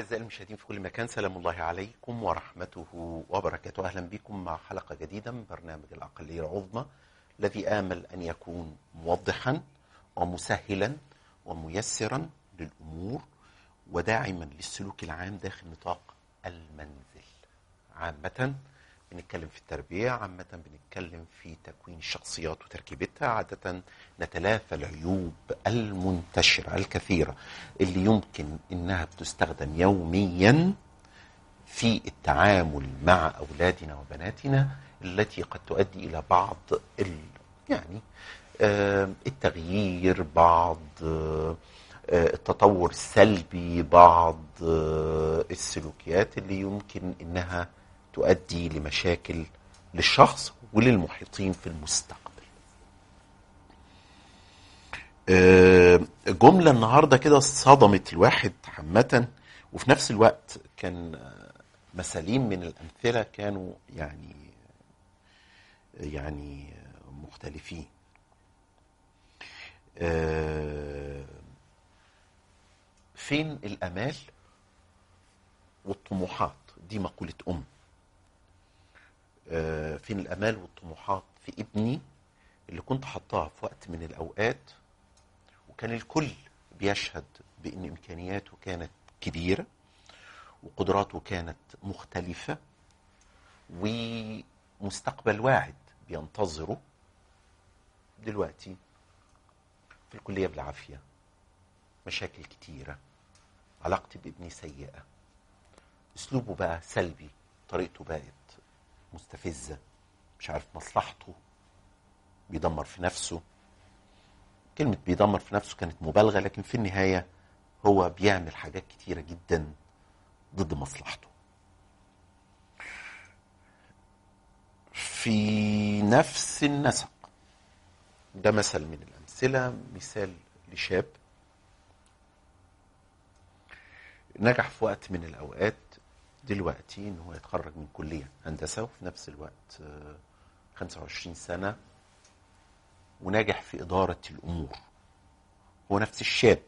أعزائي المشاهدين في كل مكان سلام الله عليكم ورحمته وبركاته أهلا بكم مع حلقة جديدة من برنامج الأقلية العظمى الذي آمل أن يكون موضحا ومسهلا وميسرا للأمور وداعما للسلوك العام داخل نطاق المنزل عامة بنتكلم في التربية عامة بنتكلم في تكوين الشخصيات وتركيبتها عادة نتلافى العيوب المنتشرة الكثيرة اللي يمكن انها بتستخدم يوميا في التعامل مع اولادنا وبناتنا التي قد تؤدي الى بعض ال يعني آه، التغيير بعض آه، التطور السلبي بعض آه، السلوكيات اللي يمكن انها تؤدي لمشاكل للشخص وللمحيطين في المستقبل آه، جملة النهاردة كده صدمت الواحد عامة وفي نفس الوقت كان آه، مثالين من الأمثلة كانوا يعني يعني مختلفين آه، فين الأمال والطموحات دي مقولة أم آه، فين الامال والطموحات في ابني اللي كنت حطاها في وقت من الاوقات وكان الكل بيشهد بان امكانياته كانت كبيره وقدراته كانت مختلفه ومستقبل واعد بينتظره دلوقتي في الكليه بالعافيه مشاكل كتيره علاقتي بابني سيئه اسلوبه بقى سلبي طريقته بقت مستفزة مش عارف مصلحته بيدمر في نفسه كلمة بيدمر في نفسه كانت مبالغة لكن في النهاية هو بيعمل حاجات كتيرة جدا ضد مصلحته في نفس النسق ده مثل من الأمثلة مثال لشاب نجح في وقت من الأوقات دلوقتي ان هو يتخرج من كليه هندسه وفي نفس الوقت آه، 25 سنه وناجح في اداره الامور هو نفس الشاب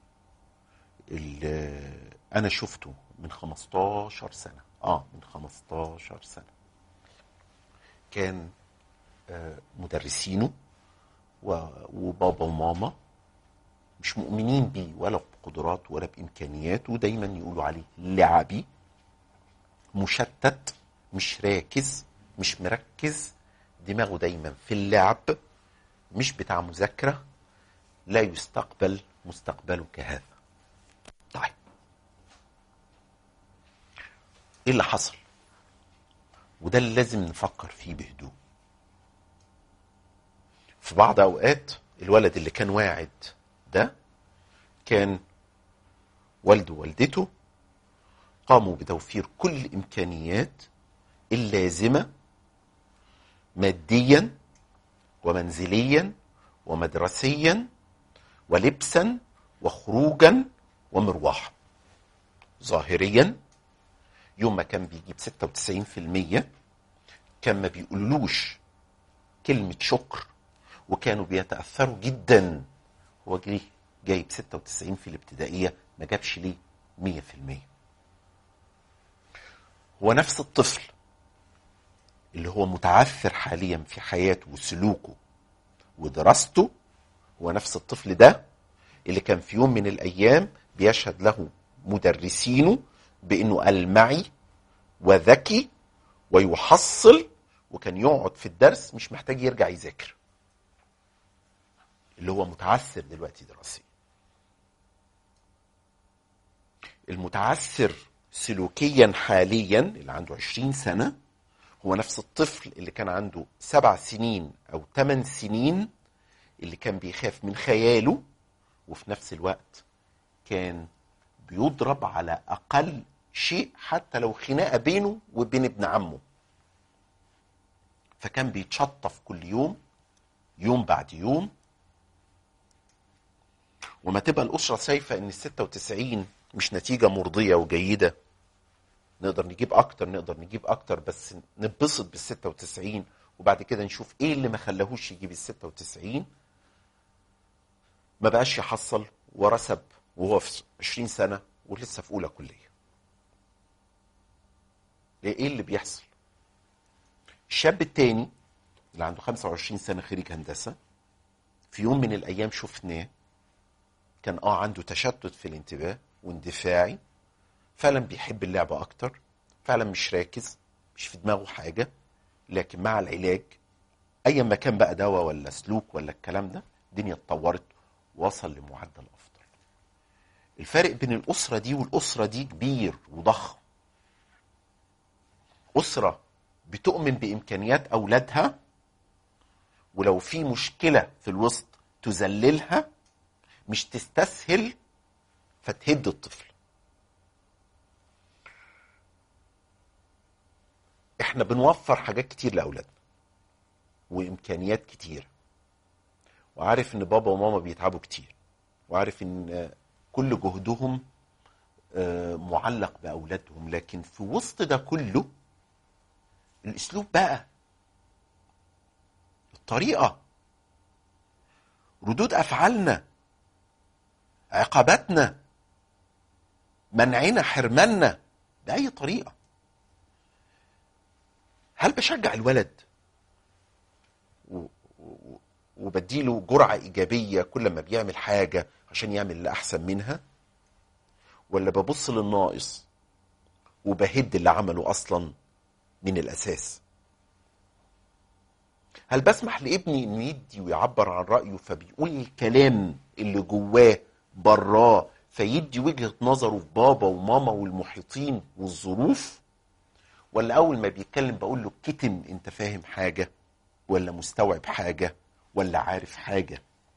اللي انا شفته من 15 سنه اه من 15 سنه كان آه، مدرسينه و- وبابا وماما مش مؤمنين بيه ولا بقدراته ولا بامكانياته ودايما يقولوا عليه لعبي مشتت مش راكز مش مركز دماغه دايما في اللعب مش بتاع مذاكرة لا يستقبل مستقبله كهذا طيب ايه اللي حصل وده اللي لازم نفكر فيه بهدوء في بعض اوقات الولد اللي كان واعد ده كان والده ووالدته قاموا بتوفير كل الامكانيات اللازمه ماديا ومنزليا ومدرسيا ولبسا وخروجا ومروحا ظاهريا يوم ما كان بيجيب 96% كان ما بيقولوش كلمة شكر وكانوا بيتأثروا جدا هو جه جايب 96 في الابتدائية ما جابش ليه 100% هو نفس الطفل اللي هو متعثر حاليا في حياته وسلوكه ودراسته هو نفس الطفل ده اللي كان في يوم من الايام بيشهد له مدرسينه بانه المعي وذكي ويحصل وكان يقعد في الدرس مش محتاج يرجع يذاكر اللي هو متعثر دلوقتي دراسيا المتعثر سلوكيا حاليا اللي عنده 20 سنة هو نفس الطفل اللي كان عنده سبع سنين أو ثمان سنين اللي كان بيخاف من خياله وفي نفس الوقت كان بيضرب على أقل شيء حتى لو خناقة بينه وبين ابن عمه فكان بيتشطف كل يوم يوم بعد يوم وما تبقى الأسرة شايفة إن ال 96 مش نتيجة مرضية وجيدة نقدر نجيب أكتر نقدر نجيب أكتر بس نتبسط بال 96 وبعد كده نشوف إيه اللي ما خلاهوش يجيب ال 96 ما بقاش يحصل ورسب وهو في 20 سنة ولسه في أولى كلية ايه اللي بيحصل الشاب التاني اللي عنده 25 سنه خريج هندسه في يوم من الايام شفناه كان اه عنده تشتت في الانتباه واندفاعي فعلا بيحب اللعبه اكتر فعلا مش راكز مش في دماغه حاجه لكن مع العلاج ايا ما كان بقى دواء ولا سلوك ولا الكلام ده الدنيا اتطورت وصل لمعدل افضل الفرق بين الاسره دي والاسره دي كبير وضخم اسره بتؤمن بامكانيات اولادها ولو في مشكله في الوسط تذللها مش تستسهل فتهد الطفل احنا بنوفر حاجات كتير لاولادنا وامكانيات كتير وعارف ان بابا وماما بيتعبوا كتير وعارف ان كل جهدهم آه، معلق باولادهم لكن في وسط ده كله الاسلوب بقى الطريقه ردود افعالنا عقاباتنا منعنا حرماننا باي طريقه هل بشجع الولد و- و- وبديله جرعه ايجابيه كل ما بيعمل حاجه عشان يعمل اللي احسن منها ولا ببص للناقص وبهد اللي عمله اصلا من الاساس هل بسمح لابني انه يدي ويعبر عن رايه فبيقول الكلام اللي جواه براه فيدي وجهه نظره في بابا وماما والمحيطين والظروف ولا اول ما بيتكلم بقول له كتم انت فاهم حاجه ولا مستوعب حاجه ولا عارف حاجه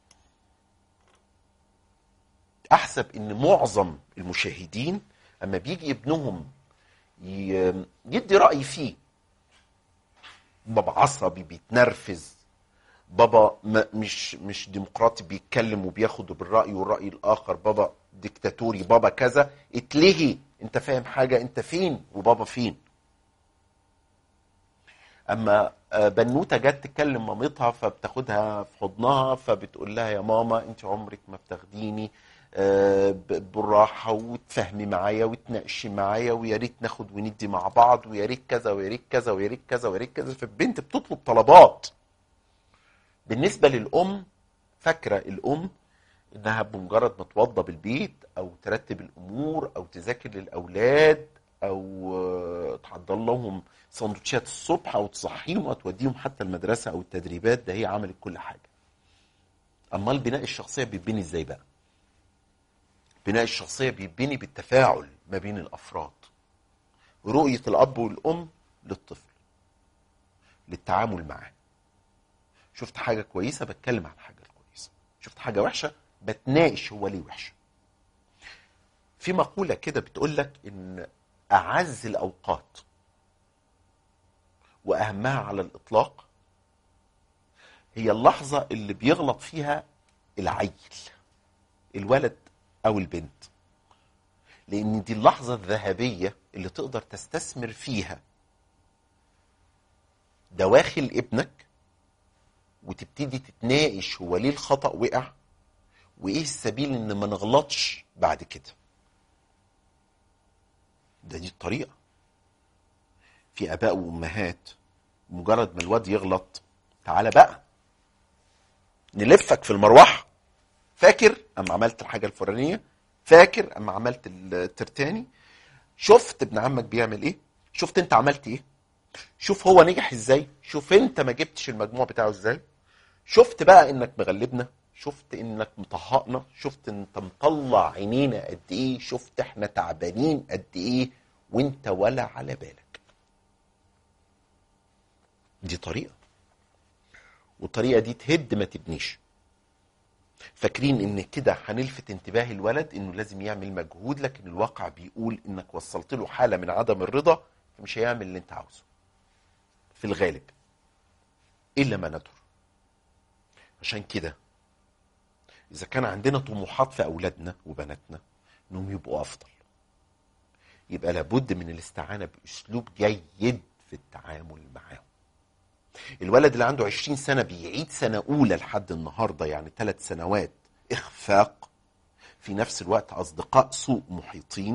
احسب ان معظم المشاهدين اما بيجي ابنهم ي- يدي راي فيه بابا عصبي بيتنرفز بابا ما- مش مش ديمقراطي بيتكلم وبياخد بالراي والراي الاخر بابا ديكتاتوري بابا كذا اتلهي انت فاهم حاجه انت فين وبابا فين اما آه، بنوته جت تكلم مامتها فبتاخدها في حضنها فبتقول لها يا ماما انت عمرك ما بتاخديني آه، ب- بالراحه وتفهمي معايا وتناقشي معايا ويا ريت ناخد وندي مع بعض ويا ريت كذا ويا ريت كذا ويا ريت كذا ويا ريت كذا فالبنت بتطلب طلبات بالنسبه للام فاكره الام انها بمجرد ما توضى بالبيت او ترتب الامور او تذاكر للاولاد او آه، تحضر لهم سندوتشات الصبح او تصحيهم او توديهم حتى المدرسه او التدريبات ده هي عملت كل حاجه امال بناء الشخصيه بيتبني ازاي بقى بناء الشخصيه بيتبني بالتفاعل ما بين الافراد رؤيه الاب والام للطفل للتعامل معاه شفت حاجه كويسه بتكلم عن الحاجه الكويسه شفت حاجه وحشه بتناقش هو ليه وحشه في مقوله كده بتقول لك ان اعز الاوقات واهمها على الاطلاق هي اللحظه اللي بيغلط فيها العيل الولد او البنت لان دي اللحظه الذهبيه اللي تقدر تستثمر فيها دواخل ابنك وتبتدي تتناقش هو ليه الخطا وقع وايه السبيل ان ما نغلطش بعد كده ده دي الطريقه في اباء وامهات مجرد ما الواد يغلط تعالى بقى نلفك في المروحه فاكر اما عملت الحاجه الفلانيه فاكر اما عملت الترتاني شفت ابن عمك بيعمل ايه شفت انت عملت ايه شوف هو نجح ازاي شوف انت ما جبتش المجموع بتاعه ازاي شفت بقى انك مغلبنا شفت انك مطهقنا شفت انت مطلع عينينا قد ايه شفت احنا تعبانين قد ايه وانت ولا على بالك دي طريقه والطريقه دي تهد ما تبنيش فاكرين ان كده هنلفت انتباه الولد انه لازم يعمل مجهود لكن الواقع بيقول انك وصلت له حاله من عدم الرضا فمش هيعمل اللي انت عاوزه في الغالب الا ما ندر عشان كده اذا كان عندنا طموحات في اولادنا وبناتنا انهم يبقوا افضل يبقى لابد من الاستعانه باسلوب جيد في التعامل معاهم الولد اللي عنده 20 سنه بيعيد سنه اولى لحد النهارده يعني ثلاث سنوات اخفاق في نفس الوقت اصدقاء سوء محيطين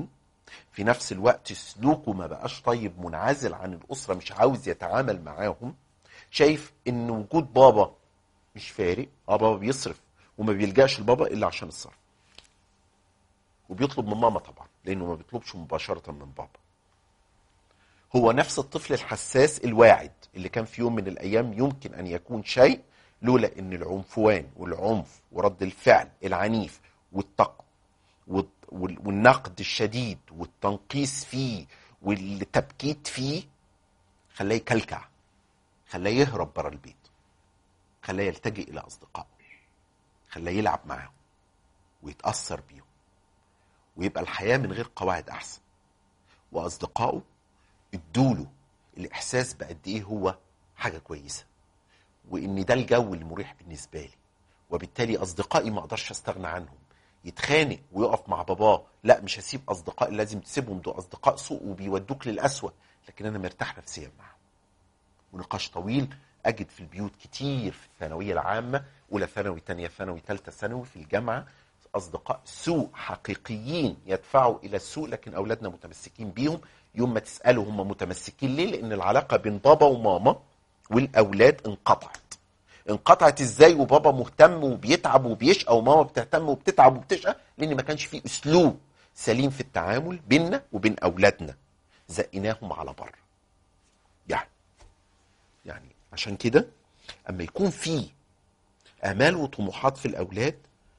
في نفس الوقت سلوكه ما بقاش طيب منعزل عن الاسره مش عاوز يتعامل معاهم شايف ان وجود بابا مش فارق اه بابا بيصرف وما بيلجاش لبابا الا عشان الصرف وبيطلب من ماما طبعا لانه ما بيطلبش مباشره من بابا هو نفس الطفل الحساس الواعد اللي كان في يوم من الايام يمكن ان يكون شيء لولا ان العنفوان والعنف ورد الفعل العنيف والتق وال- وال- والنقد الشديد والتنقيص فيه والتبكيت فيه خلاه يكلكع خلاه يهرب بره البيت خلاه يلتجئ الى اصدقائه خلاه يلعب معاهم ويتاثر بيهم ويبقى الحياه من غير قواعد احسن واصدقائه ادوله الاحساس بقد ايه هو حاجه كويسه وان ده الجو المريح بالنسبه لي وبالتالي اصدقائي ما اقدرش استغنى عنهم يتخانق ويقف مع باباه لا مش هسيب اصدقائي لازم تسيبهم دول اصدقاء سوء وبيودوك للاسوأ لكن انا مرتاح نفسيا معاهم ونقاش طويل اجد في البيوت كتير في الثانويه العامه اولى ثانوي تانية ثانوي ثالثه ثانوي في الجامعه اصدقاء سوء حقيقيين يدفعوا الى السوء لكن اولادنا متمسكين بيهم يوم ما تساله هم متمسكين ليه لان العلاقه بين بابا وماما والاولاد انقطعت انقطعت ازاي وبابا مهتم وبيتعب وبيشقى وماما بتهتم وبتتعب وبتشقى لان ما كانش في اسلوب سليم في التعامل بيننا وبين اولادنا زقناهم على بره يعني يعني عشان كده اما يكون في امال وطموحات في الاولاد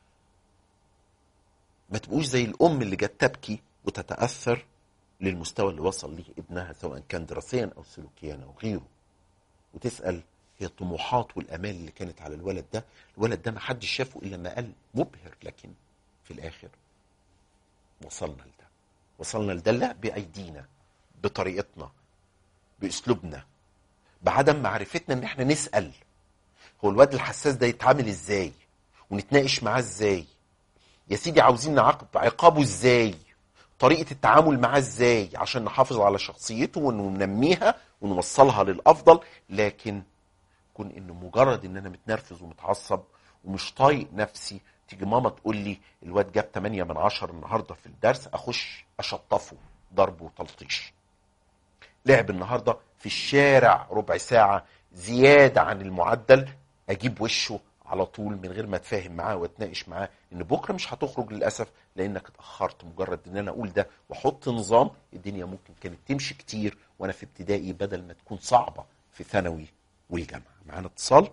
ما تبقوش زي الام اللي جت تبكي وتتاثر للمستوى اللي وصل ليه ابنها سواء كان دراسيا او سلوكيا او غيره وتسال هي الطموحات والامال اللي كانت على الولد ده الولد ده ما حدش شافه الا ما قال مبهر لكن في الاخر وصلنا لده وصلنا لده لا بايدينا بطريقتنا باسلوبنا بعدم معرفتنا ان احنا نسال هو الواد الحساس ده يتعامل ازاي ونتناقش معاه ازاي يا سيدي عاوزين نعاقب عقابه ازاي طريقه التعامل معاه ازاي عشان نحافظ على شخصيته وننميها ونوصلها للافضل لكن كون انه مجرد ان انا متنرفز ومتعصب ومش طايق نفسي تيجي ماما تقول لي الواد جاب 8 من 10 النهارده في الدرس اخش اشطفه ضرب وتلطيش لعب النهارده في الشارع ربع ساعه زياده عن المعدل اجيب وشه على طول من غير ما اتفاهم معاه واتناقش معاه ان بكره مش هتخرج للاسف لانك اتاخرت مجرد ان انا اقول ده واحط نظام الدنيا ممكن كانت تمشي كتير وانا في ابتدائي بدل ما تكون صعبه في ثانوي والجامعه معانا اتصال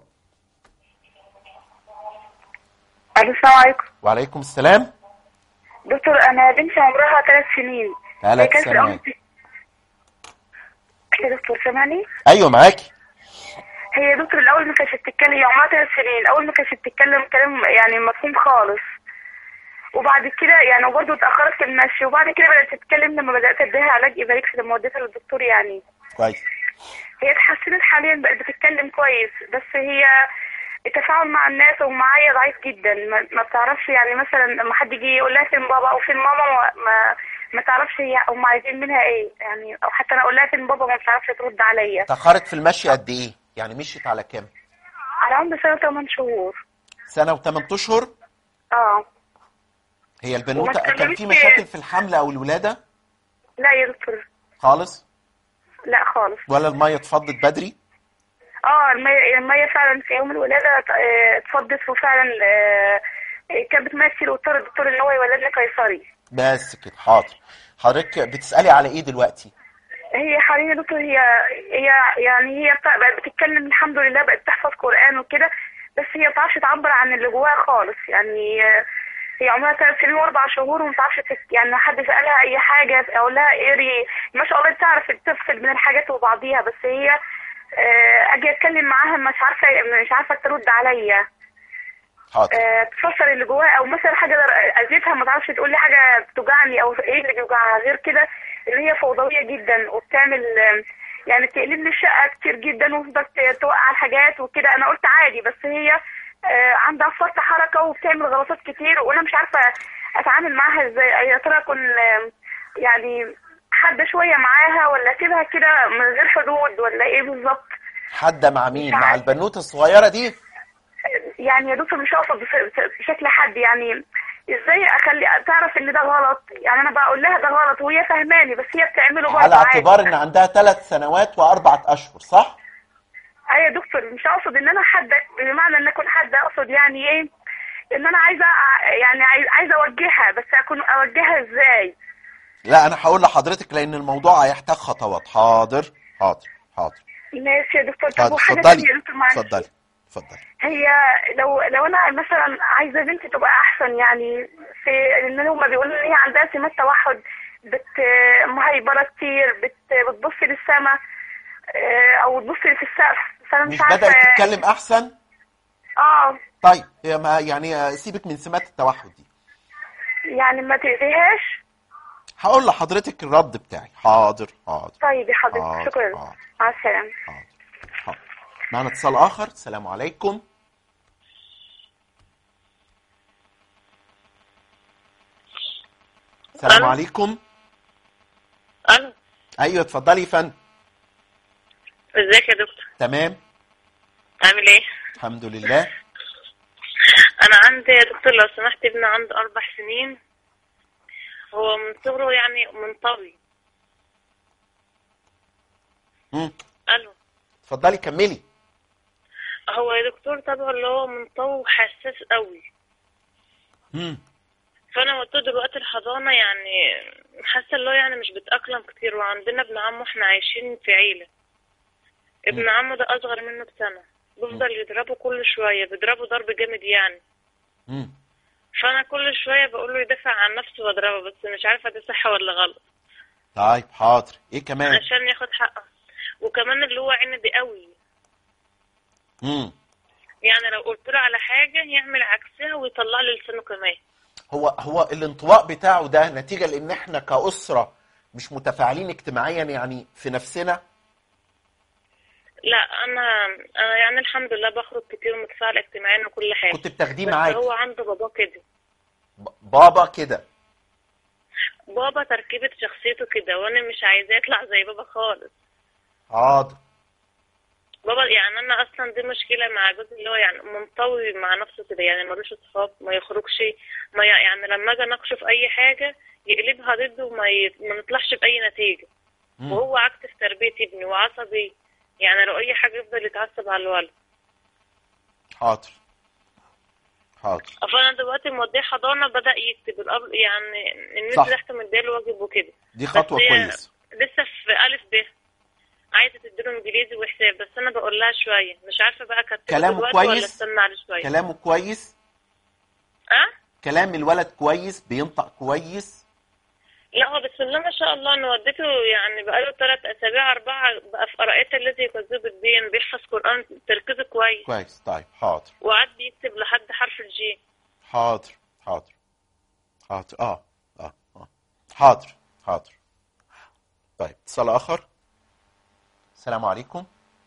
الو السلام عليكم وعليكم السلام دكتور انا بنتي عمرها ثلاث سنين ثلاث هي كانت في سنوات. الأول- يا دكتور سامعني ايوه معاكي هي يا دكتور الاول ما كانتش بتتكلم هي عمرها ثلاث سنين الاول ما كانتش بتتكلم كلام يعني مفهوم خالص وبعد كده يعني وبرضه اتاخرت في المشي وبعد كده بدات تتكلم لما بدات اديها علاج ايفاليكس لما وديتها للدكتور يعني كويس هي اتحسنت حاليا بقت بتتكلم كويس بس هي التفاعل مع الناس ومعايا ضعيف جدا ما, ما بتعرفش يعني مثلا لما حد يجي يقول لها فين بابا او فين ماما ما ما, ما تعرفش هي هم عايزين منها ايه يعني او حتى انا اقول لها فين بابا ما بتعرفش ترد عليا تاخرت في المشي قد ايه يعني مشيت على كام على عمر سنه 8 شهور سنه وثمان اشهر اه هي البنوته وما كان في اتكلمتش- مشاكل في الحمل او الولاده لا يا دكتور خالص لا خالص ولا الميه اتفضت بدري اه المية, المية فعلا في يوم الولادة اه، اتفضت وفعلا اه، كانت بتمثل واضطر الدكتور ان هو يولدني قيصري بس كده حاضر حضرتك بتسالي على ايه دلوقتي هي حاليا يا دكتور هي هي يعني هي بتاع- بقت بتتكلم الحمد لله بقت تحفظ قرآن وكده بس هي ما بتعرفش تعبر عن اللي جواها خالص يعني آه، هي عمرها ثلاث سنين واربع شهور وما بتعرفش تت- يعني ما حد سألها أي حاجة أقول لها اقري ما شاء الله بتعرف تفصل بين الحاجات وبعضيها بس هي آه، أجي أتكلم معاها مش عارفة مش عارفة ترد عليا حاضر آه، تفسر اللي جواها او مثلا حاجه در- اذيتها ما تعرفش تقول لي حاجه بتوجعني او ايه اللي بيوجعها غير كده اللي هي فوضويه جدا وبتعمل آه، يعني تقلب لي الشقه كتير جدا وتفضل ت- توقع الحاجات وكده انا قلت عادي بس هي آه، عندها فرط حركه وبتعمل غلطات كتير وانا مش عارفه اتعامل معاها ازاي يا ترى اكون آه، يعني حاده شويه معاها ولا اسيبها كده من غير حدود ولا ايه بالظبط حادة مع مين مش مع عارفة. البنوته الصغيره دي يعني يا دكتور مش هقصد بس- بشكل حد يعني ازاي اخلي تعرف ان ده غلط يعني انا بقول لها ده غلط وهي فهماني بس هي بتعمله برضه على عادي. اعتبار ان عندها ثلاث سنوات واربعه اشهر صح؟ ايوه يا دكتور مش اقصد ان انا حد بمعنى ان اكون حد اقصد يعني ايه ان انا عايزه أ- يعني عايز- عايزه اوجهها بس اكون اوجهها ازاي لا انا هقول لحضرتك لان الموضوع هيحتاج خطوات حاضر حاضر حاضر ماشي يا دكتور طب حاضر وحاجه اتفضلي ثانيه يا دكتور معلش اتفضلي اتفضلي هي لو لو انا مثلا عايزه بنتي تبقى احسن يعني في ان هما بيقولوا ان هي عندها سمات توحد بت مهيبره كتير بت بتبص للسما آه، او تبص في السقف فانا مش, مش عارفه بدات تتكلم احسن اه طيب هي ما يعني آه، سيبك من سمات التوحد دي يعني ما تاذيهاش هقول لحضرتك الرد بتاعي حاضر حاضر طيب يا حضرتك حاضر، شكرا حاضر. مع السلامه حاضر حاضر معنا اتصال اخر السلام عليكم السلام ألو. عليكم الو ايوه اتفضلي يا فندم ازيك يا دكتور تمام عامل ايه الحمد لله انا عندي يا دكتور لو سمحت ابني عنده اربع سنين هو من صغره يعني منطوي مم. الو اتفضلي كملي هو يا دكتور طبعا اللي هو منطوي وحساس قوي مم. فانا وديته دلوقتي الحضانه يعني حاسه اللي هو يعني مش بيتاقلم كتير وعندنا ابن عمه احنا عايشين في عيله ابن عمه ده اصغر منه بسنه بيفضل يضربه كل شويه بيضربه ضرب جامد يعني مم. فانا كل شويه بقول له يدافع عن نفسه واضربه بس مش عارفه ده صح ولا غلط طيب حاضر ايه كمان عشان ياخد حقه وكمان اللي هو عندي قوي مم. يعني لو قلت له على حاجه يعمل عكسها ويطلع لي لسانه كمان هو هو الانطواء بتاعه ده نتيجة لان احنا كأسرة مش متفاعلين اجتماعيا يعني في نفسنا لا انا انا يعني الحمد لله بخرج كتير ومتفاعل اجتماعيا وكل حاجه كنت بتاخديه بس معاك هو عنده بابا كده ب- بابا كده بابا تركيبة شخصيته كده وانا مش عايزاه يطلع زي بابا خالص حاضر بابا يعني انا اصلا دي مشكله مع جوزي اللي هو يعني منطوي مع نفسه كده يعني ملوش اصحاب ما يخرجش ما ي- يعني لما اجي اناقشه في اي حاجه يقلبها ضده وما ي... ما نطلعش باي نتيجه مم. وهو عكس في تربيه ابني وعصبي يعني لو اي حاجه يفضل يتعصب على الولد حاضر حاضر فانا دلوقتي موديه حضانه بدا يكتب الأب يعني الناس صح. تحت مديله واجب وكده دي خطوة بس هي كويسة لسه في الف ب عايزه تديله انجليزي وحساب بس انا بقول لها شويه مش عارفه بقى كتبه كلامه دلوقتي كويس؟ ولا استنى عليه شويه كلامه كويس اه كلام الولد كويس بينطق كويس لا هو بسم الله ما شاء الله انا وديته يعني بقاله ثلاث اسابيع اربعه بقى في قراءات الذي يكذب الدين بيحفظ قران تركيزه كويس كويس طيب حاضر وقعد بيكتب لحد حرف الجي حاضر حاضر حاضر اه اه اه حاضر حاضر طيب اتصال اخر السلام عليكم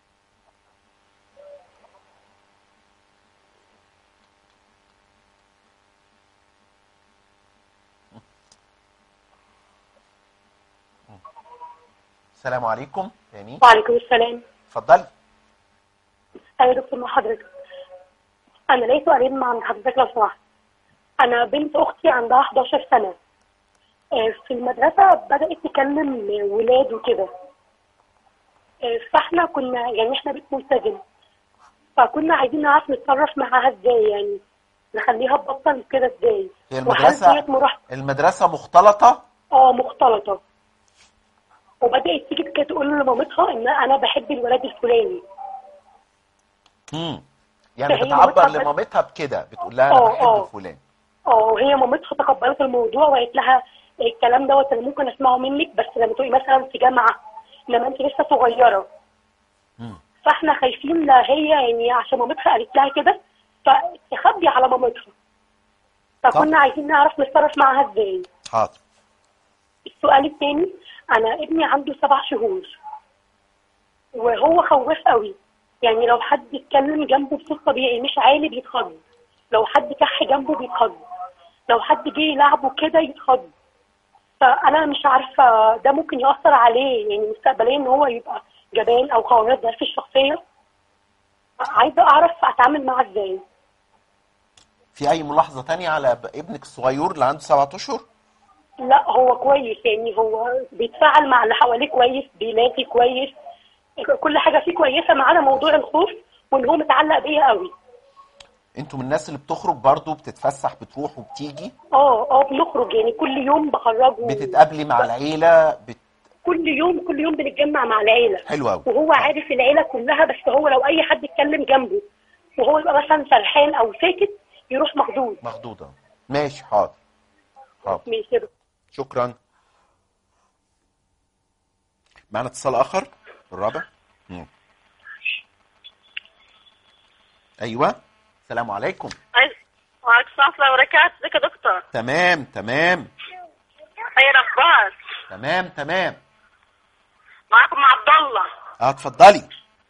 السلام عليكم تاني وعليكم السلام اتفضلي ايوه يا دكتور مع حضرتك انا ليا سؤالين مع حضرتك لو سمحت انا بنت اختي عندها 11 سنه آه، في المدرسه بدات تكلم ولاد وكده آه، فاحنا كنا يعني احنا بيت ملتزم فكنا عايزين نعرف نتصرف معاها ازاي يعني نخليها تبطل كده ازاي هي وهل المدرسة ديت مراهقه المدرسة مختلطة اه مختلطه وبدات تيجي كده تقول لمامتها ان انا بحب الولاد الفلاني امم يعني فهي بتعبر مامتها بس- لمامتها بكده بتقول لها انا اه، بحب اه. فلان اه هي مامتها تقبلت الموضوع وقالت لها الكلام دوت انا ممكن اسمعه منك بس لما تبقي مثلا في جامعه لما انت لسه صغيره مم. فاحنا خايفين لا هي يعني عشان مامتها قالت لها كده فتخبي على مامتها فكنا عايزين نعرف نتصرف معاها ازاي حاضر السؤال الثاني انا ابني عنده سبع شهور وهو خواف قوي يعني لو حد اتكلم جنبه بصوت طبيعي مش عالي بيتخض لو حد كح جنبه بيتخض لو حد جه يلعبه كده يتخض فانا مش عارفه ده ممكن ياثر عليه يعني مستقبليا ان هو يبقى جبان او خوارات ضعف الشخصيه عايزه اعرف اتعامل معاه ازاي في اي ملاحظه تانية على ب- ابنك الصغير اللي عنده سبعة اشهر لا هو كويس يعني هو بيتفاعل مع اللي حواليه كويس بيلاقي كويس كل حاجه فيه كويسه ما عدا موضوع الخوف وان هو متعلق بيا قوي انتوا من الناس اللي بتخرج برضو بتتفسح بتروح وبتيجي اه اه بنخرج يعني كل يوم بخرجه بتتقابلي مع العيله بت... كل يوم كل يوم بنتجمع مع العيله حلو قوي وهو عارف العيله كلها بس هو لو اي حد اتكلم جنبه وهو يبقى مثلا سرحان او ساكت يروح مخضوض مخضوضه ماشي حاضر حاضر من كده شكرا معنا اتصال اخر الرابع مم. ايوه السلام عليكم وعليكم السلام ورحمة الله وبركاته ازيك يا دكتور تمام تمام خير اخبار تمام تمام معاكم عبد الله اه اتفضلي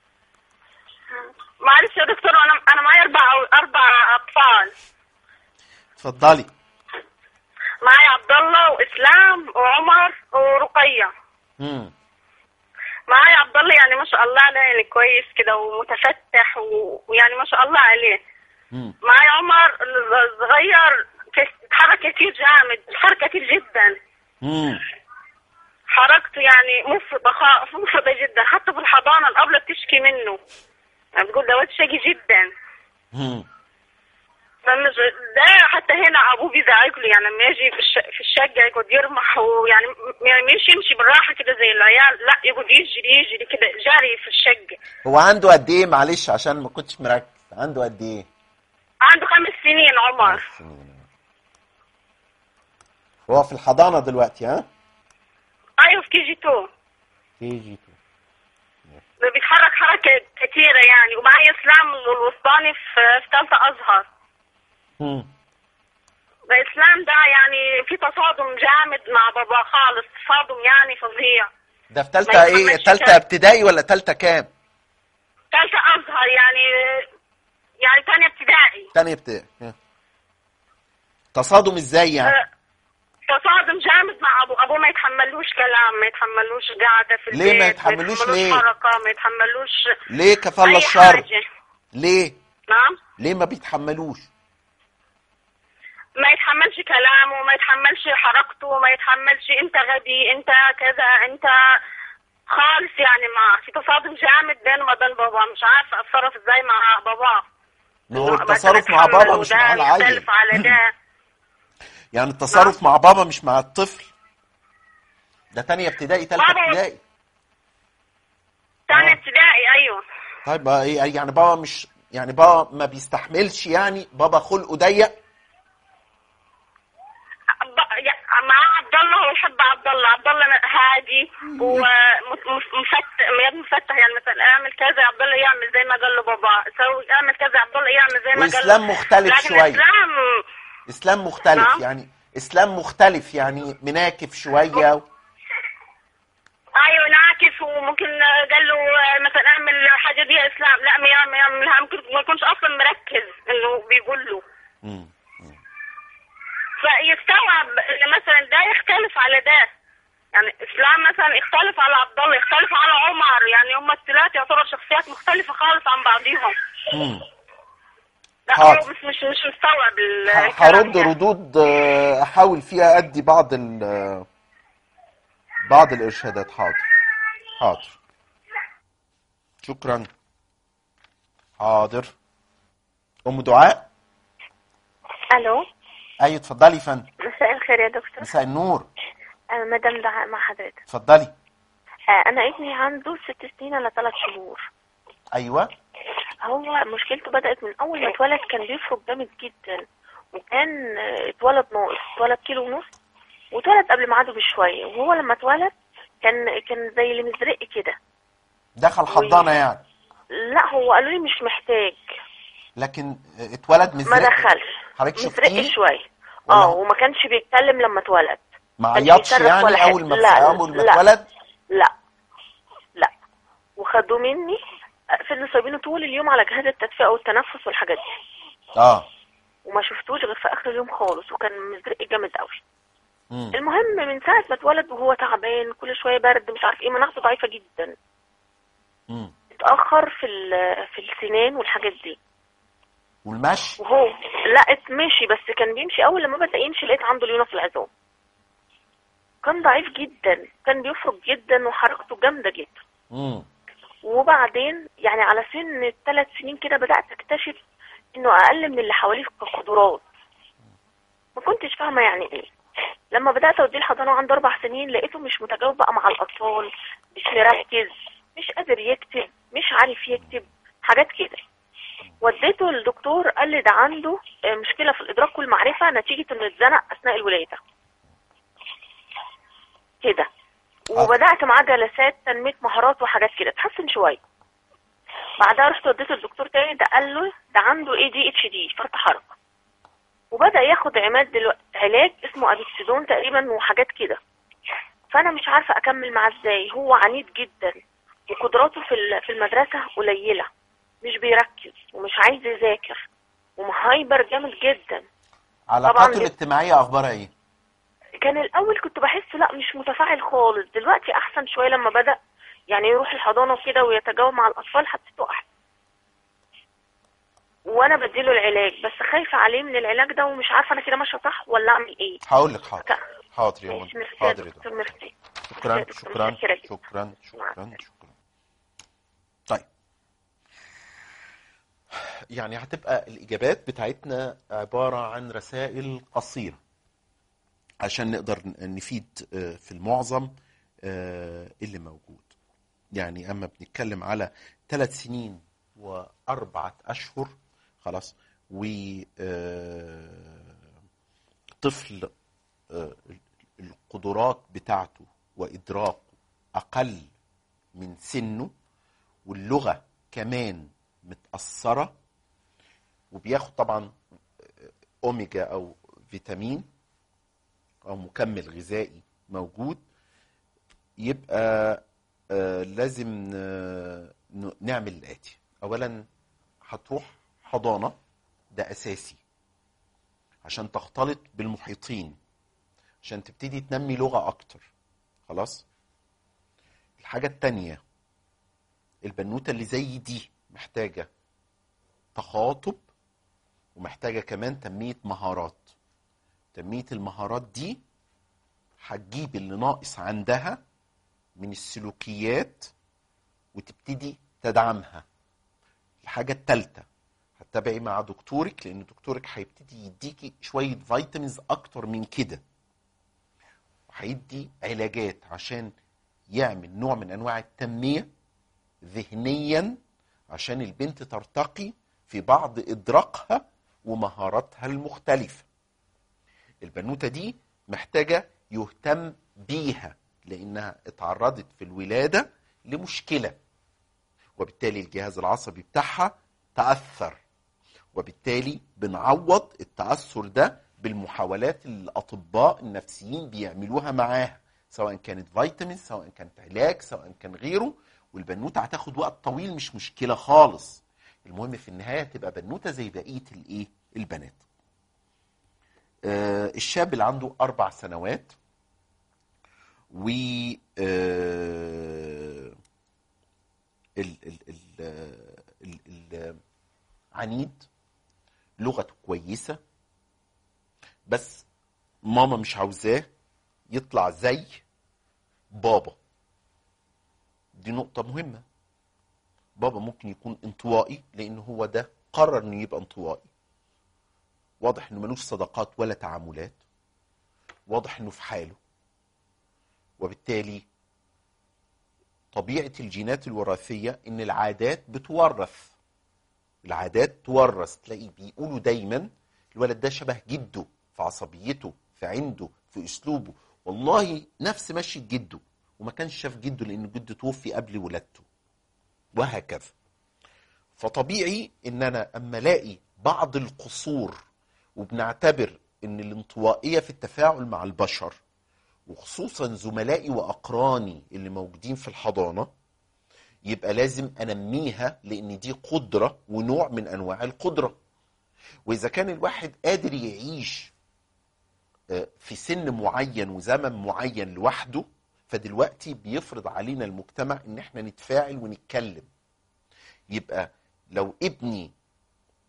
معلش يا دكتور انا انا معايا اربع اربع اطفال اتفضلي معايا عبد الله واسلام وعمر ورقيه مم. معايا عبد الله يعني ما شاء الله عليه يعني كويس كده ومتفتح و- ويعني ما شاء الله عليه مم. معايا عمر الصغير كس- بيتحرك كتير جامد بيتحرك كتير جدا مم. حركته يعني مفرطة خا- مفرطة جدا حتى في الحضانة الأبلة بتشكي منه يعني بتقول ده واد شقي جدا مم. فمش ده حتى هنا ابوه بيزعق له يعني لما يجي في, الش... في الشقه يقعد يرمح ويعني م- يعني مش يمشي بالراحه كده زي العيال لا يقعد يجري يجري كده جري في الشقه هو عنده قد ايه معلش عشان ما كنتش مركز عنده قد ايه عنده خمس سنين عمر خمس سنين. هو في الحضانه دلوقتي ها ايوه في كي جي 2 كي جي 2 ده بيتحرك حركه كتيره يعني ومعايا اسلام الوسطاني في في ثالثه ازهر مم. ده اسلام ده يعني في تصادم جامد مع بابا خالص تصادم يعني فظيع ده في ثالثه ما ايه يتحملش ثالثه كده. ابتدائي ولا ثالثه كام ثالثه ازهر يعني يعني ثانيه ابتدائي ثانيه ابتدائي ها. تصادم ازاي يعني تصادم جامد مع ابوه ابوه ما يتحملوش كلام ما يتحملوش قاعده في البيت ليه ما يتحملوش ليه؟ حركه ما يتحملوش ليه كفى الله اي الشر حاجه ليه نعم ليه ما بيتحملوش ما يتحملش كلامه ما يتحملش حركته ما يتحملش انت غبي انت كذا انت خالص يعني ما في تصادم جامد بينه وبين بابا مش عارفه اتصرف ازاي مع بابا ما هو مثلا التصرف مع يتحمل بابا مش وده مع العيل يختلف على ده يعني التصرف مع بابا مش مع الطفل ده تانية ابتدائي تالتة بابا- ابتدائي ثاني آه. ابتدائي ايوه طيب بقى إيه- يعني بابا مش يعني بابا ما بيستحملش يعني بابا خلقه ضيق ب- يا- مع عبد الله هو يحب عبد الله عبد الله هادي ومفتح مفتح يعني مثلا اعمل كذا عبد الله يعمل زي ما قال له بابا سوي اعمل كذا عبد الله يعمل زي ما قال له وإسلام مختلف لكن شوية. اسلام اسلام مختلف نعم. يعني اسلام مختلف يعني مناكف شويه ايوه ناكس وممكن قال له مثلا اعمل حاجه دي يا اسلام لا ما يعمل- ما يعملها ممكن ما يكونش اصلا مركز انه بيقول له مم. فيستوعب ان مثلا ده يختلف على ده يعني اسلام مثلا يختلف على عبد الله يختلف على عمر يعني هم الثلاثه يعتبر شخصيات مختلفه خالص عن بعضهم مم. لا حاضر. هو مش مش مش مستوعب ال- ه- الكلام هرد ده. ردود آه، احاول فيها ادي بعض ال بعض الارشادات حاضر حاضر شكرا حاضر ام دعاء الو ايوه اتفضلي يا فندم مساء الخير يا دكتور مساء النور أنا مدام دعاء مع حضرتك اتفضلي آه، انا ابني عنده ست سنين على ثلاث شهور ايوه هو مشكلته بدأت من اول ما اتولد كان بيفرق جامد جدا وكان آه، اتولد ناقص اتولد كيلو ونص واتولد قبل ميعاده بشويه وهو لما اتولد كان كان زي اللي مزرق كده دخل حضانه يعني لا هو قالوا لي مش محتاج لكن اتولد ما مزرق دخلش حضرتك مزرق شفتيه شويه ولا- اه وما كانش بيتكلم لما اتولد ما كان عيطش بيصرخ يعني ولا حاجة. اول ما لا، اول ما لا. اتولد لا لا وخدوه مني فضلوا سايبينه طول اليوم على جهاز التدفئة والتنفس والحاجات دي اه وما شفتوش غير في اخر اليوم خالص وكان مزرق جامد قوي مم. المهم من ساعة ما اتولد وهو تعبان كل شوية برد مش عارف ايه مناعته ضعيفة جدا مم. اتأخر في ال- في السنان والحاجات دي والمشي وهو لا مشي بس كان بيمشي اول لما بدا يمشي لقيت عنده ليونه في العظام كان ضعيف جدا كان بيفرق جدا وحركته جامده جدا مم. وبعدين يعني على سن الثلاث سنين كده بدات اكتشف انه اقل من اللي حواليه كقدرات ما كنتش فاهمه يعني ايه لما بدات اوديه الحضانه وعنده اربع سنين لقيته مش متجاوب بقى مع الاطفال مش مركز مش قادر يكتب مش عارف يكتب حاجات كده وديته للدكتور قال لي ده عنده آه، مشكله في الادراك والمعرفه نتيجه انه اتزنق اثناء الولاده كده وبدات معاه جلسات تنميه مهارات وحاجات كده اتحسن شويه بعدها رحت وديته للدكتور تاني ده قال له ده عنده اي دي اتش دي فرط حركه وبدا ياخد عماد دلوقتي علاج اسمه ابيكسيدون تقريبا وحاجات كده فانا مش عارفه اكمل معاه ازاي هو عنيد جدا وقدراته في ال- في المدرسه قليله مش بيركز ومش عايز يذاكر ومهايبر جامد جدا علاقاته طبعاً. الاجتماعيه اخبارها ايه كان الاول كنت بحسه لا مش متفاعل خالص دلوقتي احسن شويه لما بدا يعني يروح الحضانه كده ويتجاوب مع الاطفال حسيته احسن وانا بديله العلاج بس خايفه عليه من العلاج ده ومش عارفه انا كده ماشيه صح ولا اعمل ايه هقول لك حاضر ك- حاضر يا ماشي منى ميرسي يا حاضر يا دكتور دكتور ميرسي شكرا يا دكتور، شكرا متشكرة جدا. شكرا مع شكرا السلامة. شكرا طيب يعني هتبقى الإجابات بتاعتنا عبارة عن رسائل قصيرة عشان نقدر نفيد آه، في المعظم آه، اللي موجود يعني أما بنتكلم على ثلاث سنين وأربعة أشهر خلاص و آه، طفل آه، القدرات بتاعته وإدراكه أقل من سنه واللغة كمان متأثرة وبياخد طبعا أوميجا أو فيتامين أو مكمل غذائي موجود يبقى آه، لازم آه، ن- نعمل الآتي أولا هتروح حضانة ده أساسي عشان تختلط بالمحيطين عشان تبتدي تنمي لغة أكتر خلاص الحاجة التانية البنوتة اللي زي دي محتاجة تخاطب ومحتاجة كمان تنمية مهارات تنمية المهارات دي هتجيب اللي ناقص عندها من السلوكيات وتبتدي تدعمها الحاجة التالتة هتتابعي مع دكتورك لأن دكتورك هيبتدي يديكي شوية فيتامينز أكتر من كده وهيدي علاجات عشان يعمل نوع من انواع التنميه ذهنيا عشان البنت ترتقي في بعض ادراكها ومهاراتها المختلفه البنوته دي محتاجه يهتم بيها لانها اتعرضت في الولاده لمشكله وبالتالي الجهاز العصبي بتاعها تاثر وبالتالي بنعوض التاثر ده بالمحاولات اللي الاطباء النفسيين بيعملوها معاها سواء كانت فيتامين سواء كانت علاج سواء كان غيره والبنوته هتاخد وقت طويل مش مشكله خالص المهم في النهايه تبقى بنوته زي بقيه الايه البنات آه الشاب اللي عنده اربع سنوات و آه ال ال ال ال ال عنيد لغته كويسه بس ماما مش عاوزاه يطلع زي بابا دي نقطة مهمة بابا ممكن يكون انطوائي لأن هو ده قرر إنه يبقى انطوائي واضح إنه ملوش صداقات ولا تعاملات واضح إنه في حاله وبالتالي طبيعة الجينات الوراثية إن العادات بتورث العادات تورث تلاقي بيقولوا دايما الولد ده شبه جده في عصبيته في عنده في اسلوبه والله نفس مشي جده وما كانش شاف جده لان جده توفي قبل ولادته وهكذا فطبيعي ان انا اما الاقي بعض القصور وبنعتبر ان الانطوائيه في التفاعل مع البشر وخصوصا زملائي واقراني اللي موجودين في الحضانه يبقى لازم انميها لان دي قدره ونوع من انواع القدره واذا كان الواحد قادر يعيش آه، في سن معين وزمن معين لوحده فدلوقتي بيفرض علينا المجتمع ان احنا نتفاعل ونتكلم يبقى لو ابني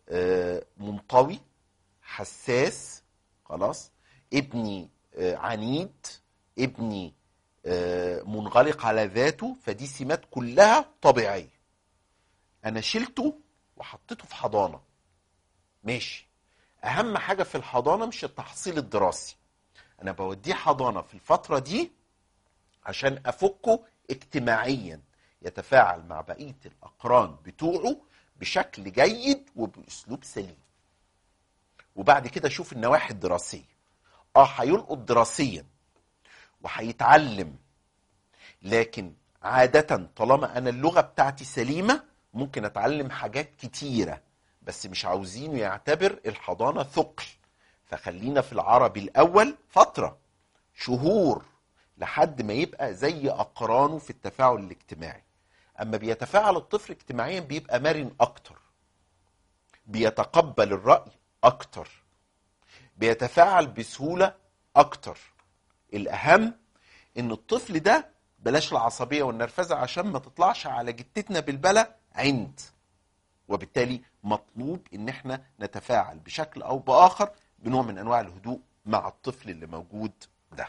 آه، منطوي حساس خلاص ابني آه، عنيد ابني آه، منغلق على ذاته فدي سمات كلها طبيعيه انا شلته وحطيته في حضانه ماشي اهم حاجه في الحضانه مش التحصيل الدراسي انا بوديه حضانه في الفتره دي عشان افكه اجتماعيا يتفاعل مع بقيه الاقران بتوعه بشكل جيد وباسلوب سليم وبعد كده اشوف النواحي الدراسيه اه هيلقط دراسيا وهيتعلم لكن عادة طالما أنا اللغة بتاعتي سليمة ممكن أتعلم حاجات كتيرة بس مش عاوزينه يعتبر الحضانة ثقل فخلينا في العربي الأول فترة شهور لحد ما يبقى زي أقرانه في التفاعل الاجتماعي أما بيتفاعل الطفل اجتماعيا بيبقى مرن أكتر بيتقبل الرأي أكتر بيتفاعل بسهولة أكتر الأهم إن الطفل ده بلاش العصبية والنرفزة عشان ما تطلعش على جتتنا بالبلا عند وبالتالي مطلوب إن احنا نتفاعل بشكل أو بآخر بنوع من أنواع الهدوء مع الطفل اللي موجود ده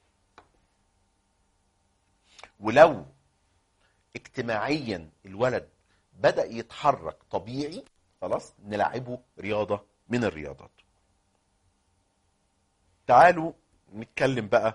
ولو اجتماعيا الولد بدأ يتحرك طبيعي خلاص نلعبه رياضة من الرياضات تعالوا نتكلم بقى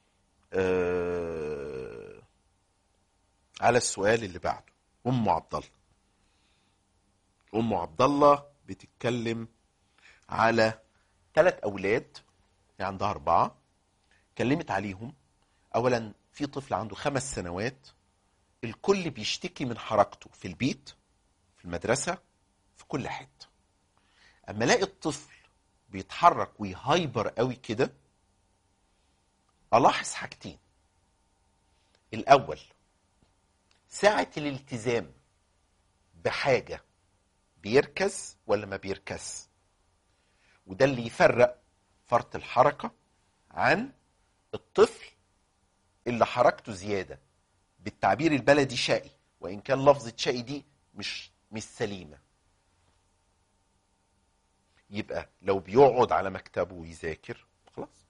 آه على السؤال اللي بعده ام عبد الله ام عبد الله بتتكلم على ثلاث اولاد يعني عندها اربعه كلمت عليهم اولا في طفل عنده خمس سنوات الكل بيشتكي من حركته في البيت في المدرسه في كل حته اما الاقي الطفل بيتحرك ويهايبر قوي كده الاحظ حاجتين الاول ساعه الالتزام بحاجه بيركز ولا ما بيركز وده اللي يفرق فرط الحركه عن الطفل اللي حركته زياده بالتعبير البلدي شقي وان كان لفظه شقي دي مش مش سليمه يبقى لو بيقعد على مكتبه ويذاكر خلاص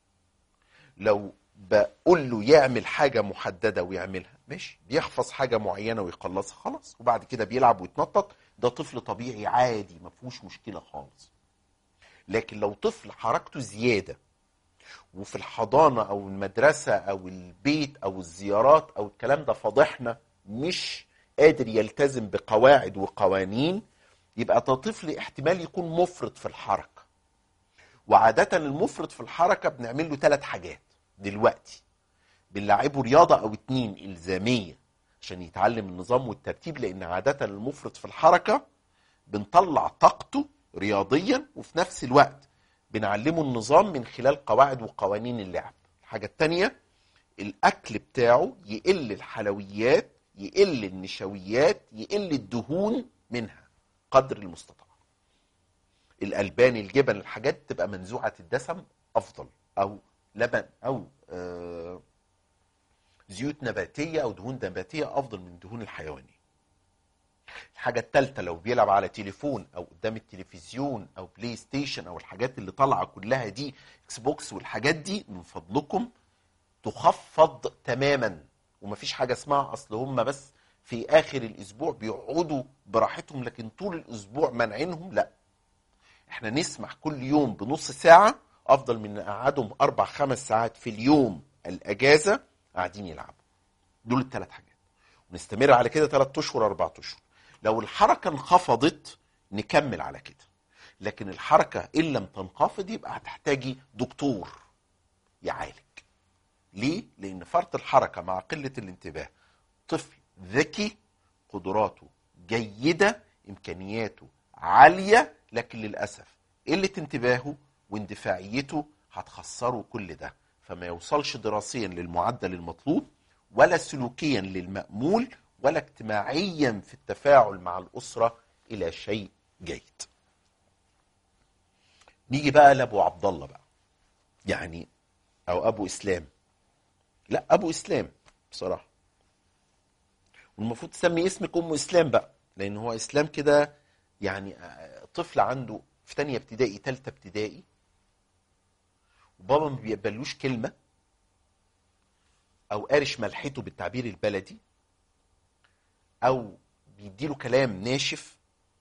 لو بقول له يعمل حاجه محدده ويعملها ماشي بيحفظ حاجه معينه ويخلصها خلاص وبعد كده بيلعب ويتنطط ده طفل طبيعي عادي ما فيهوش مشكله خالص لكن لو طفل حركته زياده وفي الحضانه او المدرسه او البيت او الزيارات او الكلام ده فضحنا مش قادر يلتزم بقواعد وقوانين يبقى ده طفل احتمال يكون مفرط في الحركه وعاده المفرط في الحركه بنعمل له ثلاث حاجات دلوقتي بنلعبه رياضه او اتنين الزاميه عشان يتعلم النظام والترتيب لان عاده المفرط في الحركه بنطلع طاقته رياضيا وفي نفس الوقت بنعلمه النظام من خلال قواعد وقوانين اللعب الحاجه الثانيه الاكل بتاعه يقل الحلويات يقل النشويات يقل الدهون منها قدر المستطاع الالبان الجبن الحاجات تبقى منزوعه الدسم افضل او لبن او آه زيوت نباتيه او دهون نباتيه افضل من الدهون الحيوانيه الحاجة التالتة لو بيلعب على تليفون او قدام التلفزيون او بلاي ستيشن او الحاجات اللي طالعة كلها دي اكس بوكس والحاجات دي من فضلكم تخفض تماما ومفيش حاجة اسمها اصل هم بس في اخر الاسبوع بيقعدوا براحتهم لكن طول الاسبوع منعينهم لا احنا نسمح كل يوم بنص ساعة افضل من نقعدهم اربع خمس ساعات في اليوم الاجازة قاعدين يلعبوا دول الثلاث حاجات ونستمر على كده ثلاث اشهر اربع اشهر لو الحركه انخفضت نكمل على كده لكن الحركه ان لم تنخفض يبقى هتحتاجي دكتور يعالج ليه لان فرط الحركه مع قله الانتباه طفل ذكي قدراته جيده امكانياته عاليه لكن للاسف قله انتباهه واندفاعيته هتخسره كل ده فما يوصلش دراسيا للمعدل المطلوب ولا سلوكيا للمأمول ولا اجتماعيا في التفاعل مع الأسرة إلى شيء جيد نيجي بقى لأبو عبد الله بقى يعني أو أبو إسلام لا أبو إسلام بصراحة والمفروض تسمي اسمك أم إسلام بقى لأن هو إسلام كده يعني آه، طفل عنده في تانية ابتدائي تالتة ابتدائي وبابا ما بيقبلوش كلمة أو قارش ملحته بالتعبير البلدي أو بيديله كلام ناشف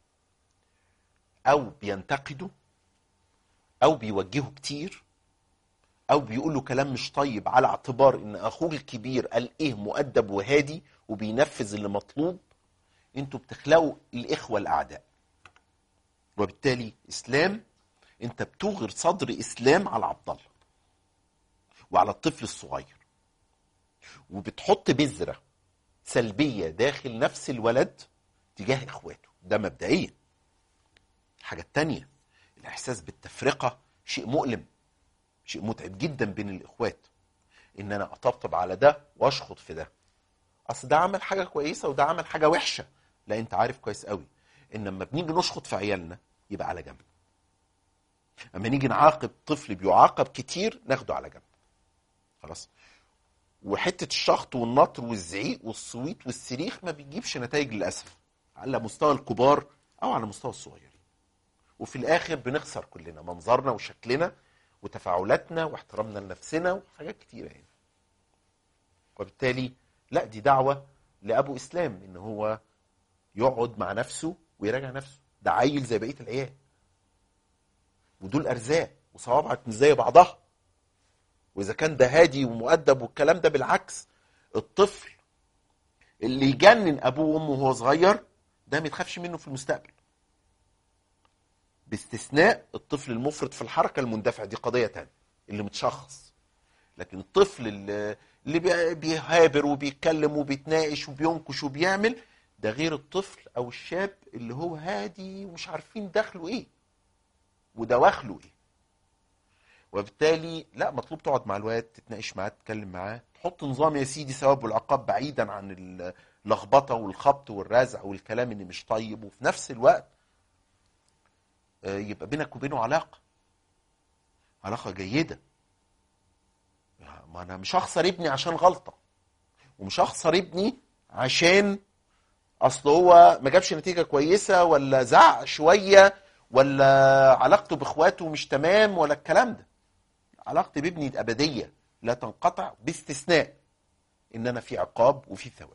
أو بينتقده أو بيوجهه كتير أو بيقول له كلام مش طيب على اعتبار إن أخوه الكبير قال إيه مؤدب وهادي وبينفذ اللي مطلوب انتوا بتخلقوا الإخوة الأعداء وبالتالي إسلام أنت بتوغر صدر إسلام على عبد الله وعلى الطفل الصغير وبتحط بذرة سلبية داخل نفس الولد تجاه إخواته ده مبدئيا الحاجة التانية الإحساس بالتفرقة شيء مؤلم شيء متعب جدا بين الإخوات إن أنا أطبطب على ده وأشخط في ده أصل ده عمل حاجة كويسة وده عمل حاجة وحشة لا أنت عارف كويس قوي إن لما بنيجي نشخط في عيالنا يبقى على جنب اما نيجي نعاقب طفل بيعاقب كتير ناخده على جنب خلاص وحته الشخط والنطر والزعيق والصويت والصريخ ما بيجيبش نتائج للاسف على مستوى الكبار او على مستوى الصغيرين وفي الاخر بنخسر كلنا منظرنا وشكلنا وتفاعلاتنا واحترامنا لنفسنا وحاجات كتيره يعني وبالتالي لا دي دعوه لابو اسلام ان هو يقعد مع نفسه ويراجع نفسه ده عيل زي بقيه العيال ودول ارزاق وصوابعك مش زي بعضها واذا كان ده هادي ومؤدب والكلام ده بالعكس الطفل اللي يجنن ابوه وامه وهو صغير ده ما يتخافش منه في المستقبل باستثناء الطفل المفرط في الحركه المندفع دي قضيه تانية اللي متشخص لكن الطفل اللي اللي بي- بيهابر وبيتكلم وبيتناقش وبينكش وبيعمل ده غير الطفل او الشاب اللي هو هادي ومش عارفين دخله ايه ودواخله ايه وبالتالي لا مطلوب تقعد مع الواد تتناقش معاه تتكلم معاه تحط نظام يا سيدي ثواب والعقاب بعيدا عن اللخبطه والخبط والرزع والكلام اللي مش طيب وفي نفس الوقت آه، يبقى بينك وبينه علاقه علاقه جيده ما انا مش هخسر ابني عشان غلطه ومش هخسر ابني عشان اصل هو ما جابش نتيجه كويسه ولا زعق شويه ولا علاقته باخواته مش تمام ولا الكلام ده علاقتي بابني ابديه لا تنقطع باستثناء ان انا في عقاب وفي ثواب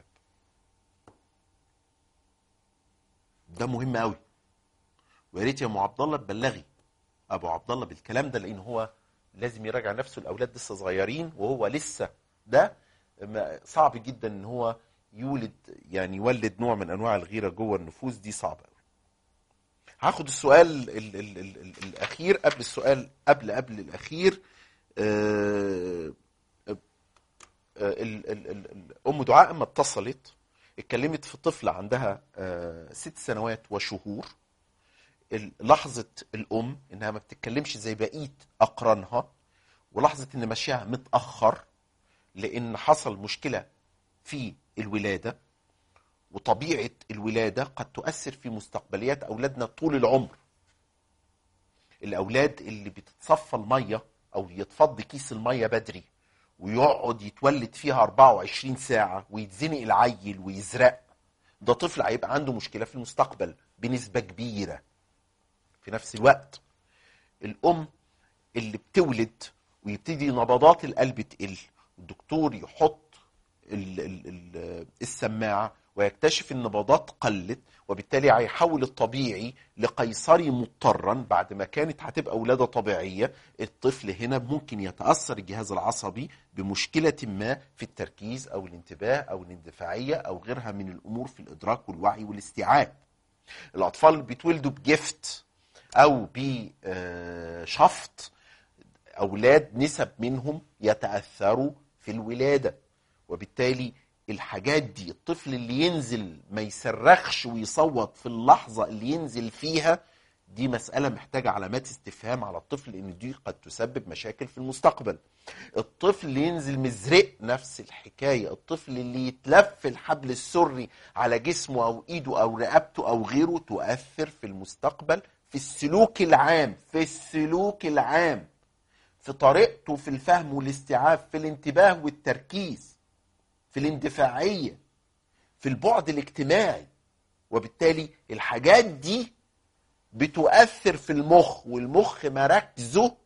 ده مهم قوي ويا ريت يا ام عبد الله تبلغي ابو عبد الله بالكلام ده لان هو لازم يراجع نفسه الاولاد لسه صغيرين وهو لسه ده ما- صعب جدا ان هو يولد يعني يولد نوع من انواع الغيره جوه النفوس دي صعبه قوي هاخد السؤال ال ال ال ال ال الاخير قبل السؤال قبل قبل الاخير آه، آه، ال- ال- ال- ال- ام دعاء اما اتصلت اتكلمت في طفله عندها آه، ست سنوات وشهور ال- لحظه الام انها ما بتتكلمش زي بقيه اقرانها ولحظه ان ماشيها متاخر لان حصل مشكله في الولاده وطبيعه الولاده قد تؤثر في مستقبليات اولادنا طول العمر الاولاد اللي بتتصفى الميه او يتفض كيس الميه بدري ويقعد يتولد فيها 24 ساعه ويتزنق العيل ويزرق ده طفل هيبقى عنده مشكله في المستقبل بنسبه كبيره في نفس الوقت الام اللي بتولد ويبتدي نبضات القلب تقل الدكتور يحط ال ال ال السماعه ويكتشف ان النبضات قلت وبالتالي هيحول الطبيعي لقيصري مضطرا بعد ما كانت هتبقى ولاده طبيعيه الطفل هنا ممكن يتاثر الجهاز العصبي بمشكله ما في التركيز او الانتباه او الاندفاعيه او غيرها من الامور في الادراك والوعي والاستيعاب الاطفال اللي بيتولدوا بجفت او بشفط اولاد نسب منهم يتاثروا في الولاده وبالتالي الحاجات دي الطفل اللي ينزل ما يصرخش ويصوت في اللحظه اللي ينزل فيها دي مسألة محتاجة علامات استفهام على الطفل لأن دي قد تسبب مشاكل في المستقبل الطفل اللي ينزل مزرق نفس الحكاية الطفل اللي يتلف الحبل السري على جسمه أو إيده أو رقبته أو غيره تؤثر في المستقبل في السلوك العام في السلوك العام في طريقته في الفهم والاستيعاب في الانتباه والتركيز في الاندفاعية في البعد الاجتماعي وبالتالي الحاجات دي بتؤثر في المخ والمخ مراكزه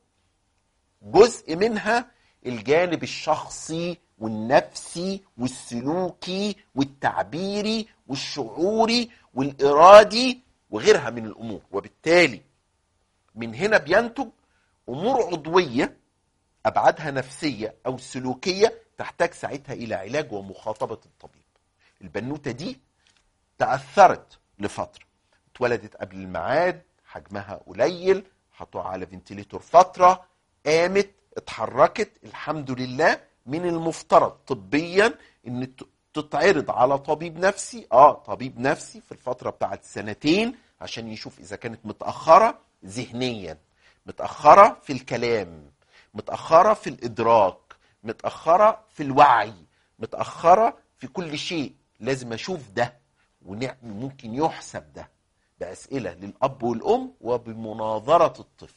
جزء منها الجانب الشخصي والنفسي والسلوكي والتعبيري والشعوري والإرادي وغيرها من الأمور وبالتالي من هنا بينتج أمور عضوية أبعادها نفسية أو سلوكية تحتاج ساعتها إلى علاج ومخاطبة الطبيب البنوتة دي تأثرت لفترة اتولدت قبل الميعاد حجمها قليل حطوها على فنتليتور فترة قامت اتحركت الحمد لله من المفترض طبيا ان ت- تتعرض على طبيب نفسي اه طبيب نفسي في الفترة بتاعت سنتين عشان يشوف اذا كانت متأخرة ذهنيا متأخرة في الكلام متأخرة في الإدراك متأخرة في الوعي متأخرة في كل شيء لازم أشوف ده وممكن يحسب ده بأسئلة للأب والأم وبمناظرة الطفل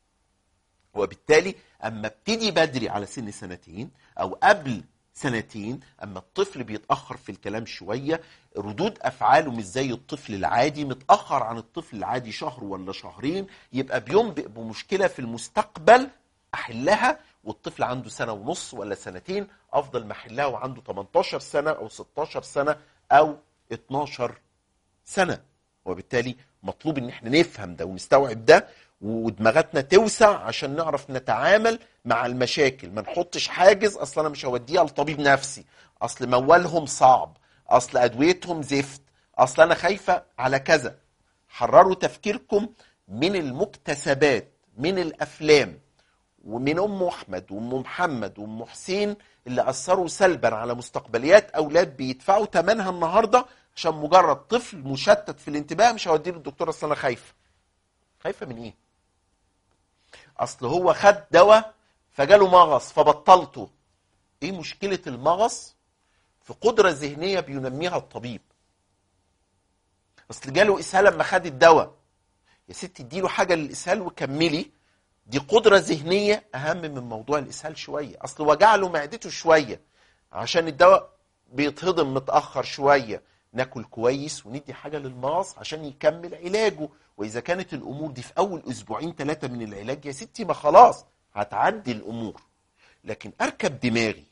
وبالتالي اما ابتدي بدري على سن سنتين او قبل سنتين اما الطفل بيتاخر في الكلام شويه ردود افعاله مش زي الطفل العادي متاخر عن الطفل العادي شهر ولا شهرين يبقى بينبئ بمشكله في المستقبل احلها والطفل عنده سنه ونص ولا سنتين افضل ما احلها وعنده 18 سنه او 16 سنه او 12 سنه وبالتالي مطلوب ان احنا نفهم ده ونستوعب ده ودماغاتنا توسع عشان نعرف نتعامل مع المشاكل ما نحطش حاجز اصل انا مش هوديها لطبيب نفسي اصل موالهم صعب اصل ادويتهم زفت اصل انا خايفه على كذا حرروا تفكيركم من المكتسبات من الافلام ومن ام احمد وام محمد وام حسين اللي اثروا سلبا على مستقبليات اولاد بيدفعوا ثمنها النهارده عشان مجرد طفل مشتت في الانتباه مش هوديه للدكتور اصل انا خايفه خايفه من ايه اصل هو خد دواء فجاله مغص فبطلته ايه مشكله المغص في قدره ذهنيه بينميها الطبيب اصل جاله اسهال لما خد الدواء يا ستي اديله حاجه للاسهال وكملي دي قدره ذهنيه اهم من موضوع الاسهال شويه اصل وجع له معدته شويه عشان الدواء بيتهضم متاخر شويه ناكل كويس وندي حاجه للمغص عشان يكمل علاجه واذا كانت الامور دي في اول اسبوعين ثلاثه من العلاج يا ستي ما خلاص هتعدي الامور لكن اركب دماغي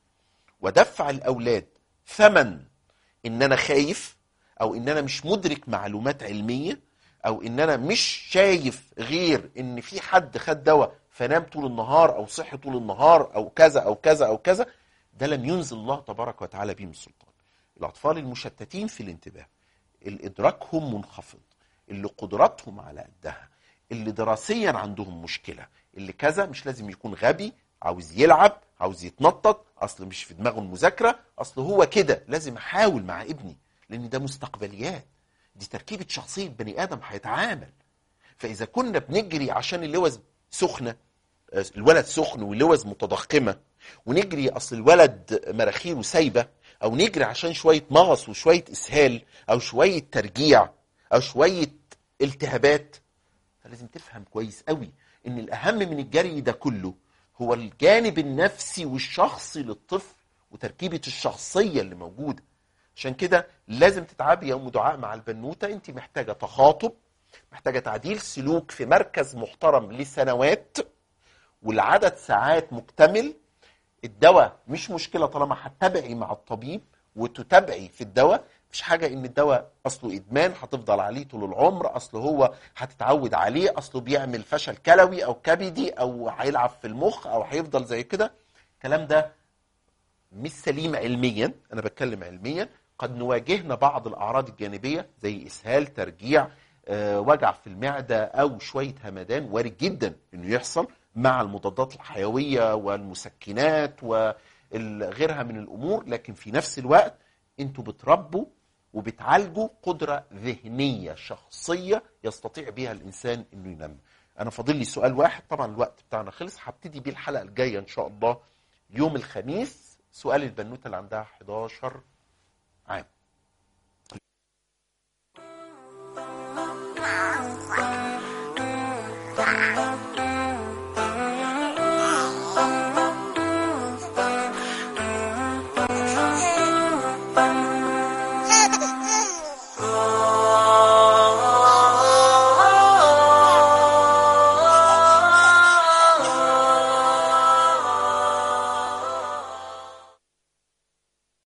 ودفع الاولاد ثمن ان انا خايف او ان انا مش مدرك معلومات علميه او ان انا مش شايف غير ان في حد خد دواء فنام طول النهار او صحي طول النهار او كذا او كذا او كذا ده لم ينزل الله تبارك وتعالى به من سلطان الاطفال المشتتين في الانتباه اللي ادراكهم منخفض اللي قدراتهم على قدها اللي دراسيا عندهم مشكله اللي كذا مش لازم يكون غبي عاوز يلعب عاوز يتنطط اصل مش في دماغه المذاكره اصل هو كده لازم احاول مع ابني لان ده مستقبليات دي تركيبه شخصيه بني ادم هيتعامل فاذا كنا بنجري عشان اللوز سخنه آه، الولد سخن واللوز متضخمه ونجري اصل الولد مراخيره سايبه او نجري عشان شويه مغص وشويه اسهال او شويه ترجيع او شويه التهابات فلازم تفهم كويس قوي ان الاهم من الجري ده كله هو الجانب النفسي والشخصي للطفل وتركيبه الشخصيه اللي موجوده عشان كده لازم تتعبي يا ام دعاء مع البنوته انت محتاجه تخاطب محتاجه تعديل سلوك في مركز محترم لسنوات والعدد ساعات مكتمل الدواء مش مشكله طالما هتتابعي مع الطبيب وتتابعي في الدواء مش حاجه ان الدواء اصله ادمان هتفضل عليه طول العمر اصله هو هتتعود عليه اصله بيعمل فشل كلوي او كبدي او هيلعب في المخ او هيفضل زي كده الكلام ده مش سليم علميا انا بتكلم علميا قد نواجهنا بعض الاعراض الجانبيه زي اسهال ترجيع آه، وجع في المعده او شويه همدان وارد جدا انه يحصل مع المضادات الحيويه والمسكنات وغيرها من الامور لكن في نفس الوقت انتوا بتربوا وبتعالجوا قدره ذهنيه شخصيه يستطيع بها الانسان انه ينمي انا فاضل لي سؤال واحد طبعا الوقت بتاعنا خلص هبتدي بيه الحلقه الجايه ان شاء الله يوم الخميس سؤال البنوته اللي عندها 11 عام Thank you.